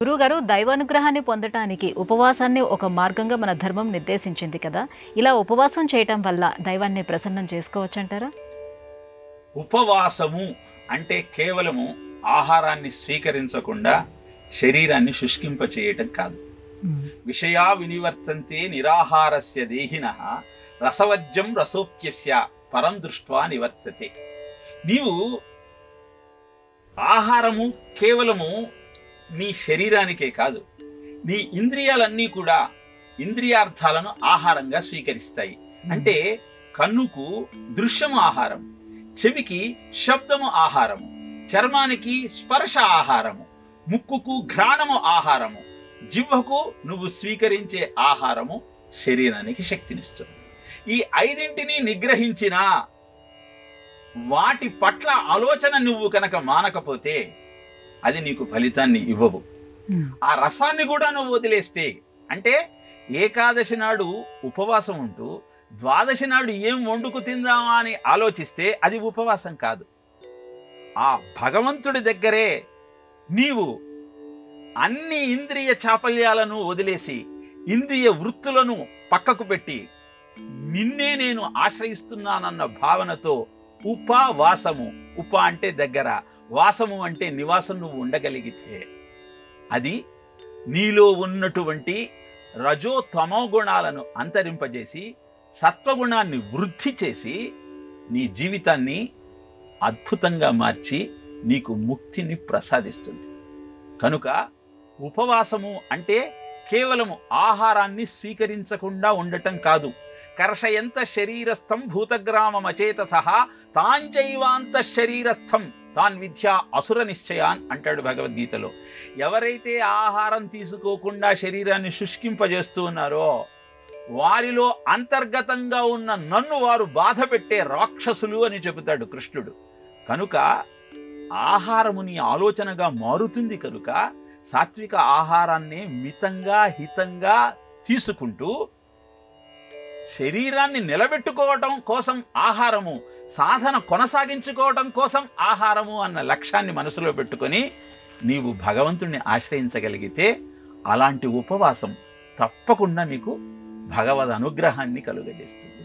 గురువుగారు దైవానుగ్రహాన్ని పొందటానికి ఉపవాసాన్ని ఒక మార్గంగా మన ధర్మం నిర్దేశించింది కదా ఇలా ఉపవాసం చేయటం వల్ల దైవాన్ని ప్రసన్నం చేసుకోవచ్చంటారా ఉపవాసము అంటే కేవలము ఆహారాన్ని స్వీకరించకుండా శరీరాన్ని శుష్కింప చేయటం కాదు విషయా వినివర్తంతే నిరాహారస్య దేహిన రసవజ్జం రసోప్యస్య పరం దృష్ట్వా నివర్తతే నీవు ఆహారము కేవలము నీ శరీరానికే కాదు నీ ఇంద్రియాలన్నీ కూడా ఇంద్రియార్థాలను ఆహారంగా స్వీకరిస్తాయి అంటే కన్నుకు దృశ్యము ఆహారం చెవికి శబ్దము ఆహారము చర్మానికి స్పర్శ ఆహారము ముక్కుకు ఘ్రాణము ఆహారము జివ్వకు నువ్వు స్వీకరించే ఆహారము శరీరానికి శక్తినిస్తుంది ఈ ఐదింటిని నిగ్రహించినా వాటి పట్ల ఆలోచన నువ్వు కనుక మానకపోతే అది నీకు ఫలితాన్ని ఇవ్వవు ఆ రసాన్ని కూడా నువ్వు వదిలేస్తే అంటే ఏకాదశి నాడు ఉపవాసం ఉంటూ ద్వాదశి నాడు ఏం వండుకు తిందామా అని ఆలోచిస్తే అది ఉపవాసం కాదు ఆ భగవంతుడి దగ్గరే నీవు అన్ని ఇంద్రియ చాపల్యాలను వదిలేసి ఇంద్రియ వృత్తులను పక్కకు పెట్టి నిన్నే నేను ఆశ్రయిస్తున్నానన్న భావనతో ఉపవాసము ఉప అంటే దగ్గర వాసము అంటే నివాసం నువ్వు ఉండగలిగితే అది నీలో ఉన్నటువంటి రజో తమో గుణాలను అంతరింపజేసి సత్వగుణాన్ని వృద్ధి చేసి నీ జీవితాన్ని అద్భుతంగా మార్చి నీకు ముక్తిని ప్రసాదిస్తుంది కనుక ఉపవాసము అంటే కేవలము ఆహారాన్ని స్వీకరించకుండా ఉండటం కాదు కర్షయంత శరీరస్థం భూతగ్రామమచేత సహా తాంచైవాంత శరీరస్థం తాన్ విద్యా అసుర నిశ్చయాన్ అంటాడు భగవద్గీతలో ఎవరైతే ఆహారం తీసుకోకుండా శరీరాన్ని శుష్కింపజేస్తూ ఉన్నారో వారిలో అంతర్గతంగా ఉన్న నన్ను వారు బాధ పెట్టే రాక్షసులు అని చెబుతాడు కృష్ణుడు కనుక ఆహారము నీ ఆలోచనగా మారుతుంది కనుక సాత్విక ఆహారాన్ని మితంగా హితంగా తీసుకుంటూ శరీరాన్ని నిలబెట్టుకోవటం కోసం ఆహారము సాధన కొనసాగించుకోవటం కోసం ఆహారము అన్న లక్ష్యాన్ని మనసులో పెట్టుకొని నీవు భగవంతుణ్ణి ఆశ్రయించగలిగితే అలాంటి ఉపవాసం తప్పకుండా నీకు భగవద్ అనుగ్రహాన్ని కలుగజేస్తుంది